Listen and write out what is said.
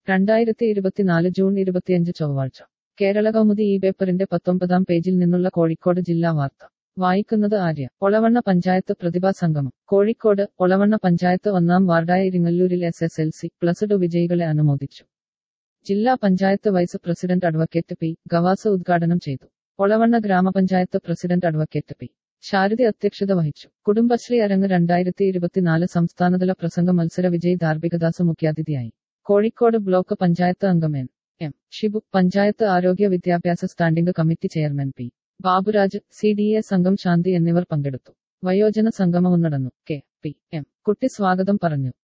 രണ്ടായിരത്തി ഇരുപത്തിനാല് ജൂൺ ഇരുപത്തിയഞ്ച് ചൊവ്വാഴ്ച കേരള കൗമുദി ഈ പേപ്പറിന്റെ പത്തൊമ്പതാം പേജിൽ നിന്നുള്ള കോഴിക്കോട് ജില്ലാ വാർത്ത വായിക്കുന്നത് ആര്യ ഒളവണ്ണ പഞ്ചായത്ത് പ്രതിഭാ സംഗമം കോഴിക്കോട് ഒളവണ്ണ പഞ്ചായത്ത് ഒന്നാം വാർഡായ ഇരിങ്ങല്ലൂരിൽ S S L C plus two വിജയികളെ അനുമോദിച്ചു ജില്ലാ panchayat vice president advocate P Gavas ഉദ്ഘാടനം ചെയ്തു ഒളവണ്ണ ഗ്രാമപഞ്ചായത്ത് പ്രസിഡന്റ് അഡ്വക്കേറ്റ് പി ശാരദി അധ്യക്ഷത വഹിച്ചു കുടുംബശ്രീ അരങ്ങ് രണ്ടായിരത്തി ഇരുപത്തിനാല് സംസ്ഥാനതല പ്രസംഗ മത്സര വിജയി ധാർമ്മികദാസ് മുഖ്യാതിഥിയായി കോഴിക്കോട് ബ്ലോക്ക് പഞ്ചായത്ത് അംഗം എൻ എം ഷിബു പഞ്ചായത്ത് ആരോഗ്യ വിദ്യാഭ്യാസ standing committee chairman P Baburaj C D A സംഘം ശാന്തി എന്നിവർ പങ്കെടുത്തു വയോജന സംഗമവും നടന്നു കെ പി എം കുട്ടി സ്വാഗതം പറഞ്ഞു